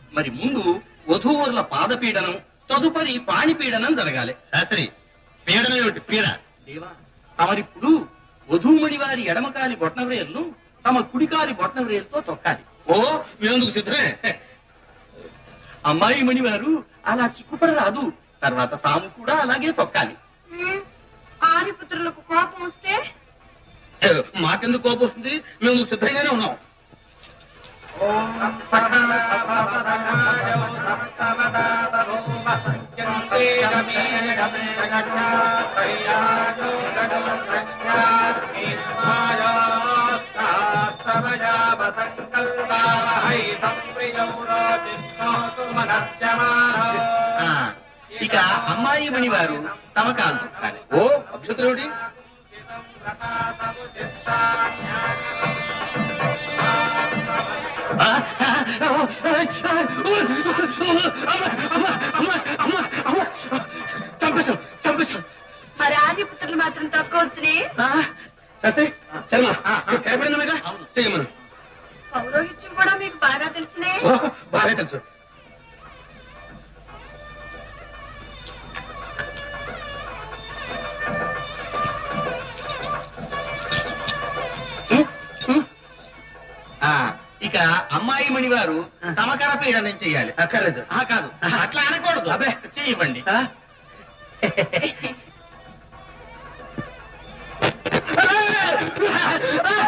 మరి ముందు వధూవరుల పాదపీడనం తదుపరి పాణిపీడనం జరగాలి శాస్త్రి పీడన ఏమిటి పీడ దేవా తమరిప్పుడు వధూమణి వారి ఎడమకాలి బొట్నవ్రేయలను తమ కుడికాలి బొట్నవ్రేయలతో తొక్కాలి ఓ మీరందుకు సిద్ధమే అమ్మాయి మణి వారు అలా సిగ్గుపడరాదు తర్వాత తాము కూడా అలాగే తొక్కాలి ఆదిపుత్రులకు కోపం వస్తే మాకెందుకు కోపం వస్తుంది మేము సిద్ధంగానే ఉన్నాం ఆ, ఇక అమ్మాయి మణి వారు తమ కాలు తొక్కాలి ఓ అభ్యంతరం ఏమిటి ఆ, ఆ, ఆ, ఆ, అమ్మ, అమ్మ, అమ్మ, అమ్మ, అమ్మ. చంపేశాం చంపేశాం మరి ఆదిపుత్రులు మాత్రం తక్కువచ్చునే ఆ, శాస్త్రి శర్మ కనపడింది మీద చెయ్యమను పౌరోహిత్యం కూడా మీకు బాగా తెలిసినే ఓ, బాగా తెలుసు ఆ, ఇక అమ్మాయి మణి వారు తమ కరపీడనం చెయ్యాలి అక్కర్లేదు ఆ, కాదు అట్లా అనకూడదు అబ్బే చెయ్యండి ఆ? ఆ!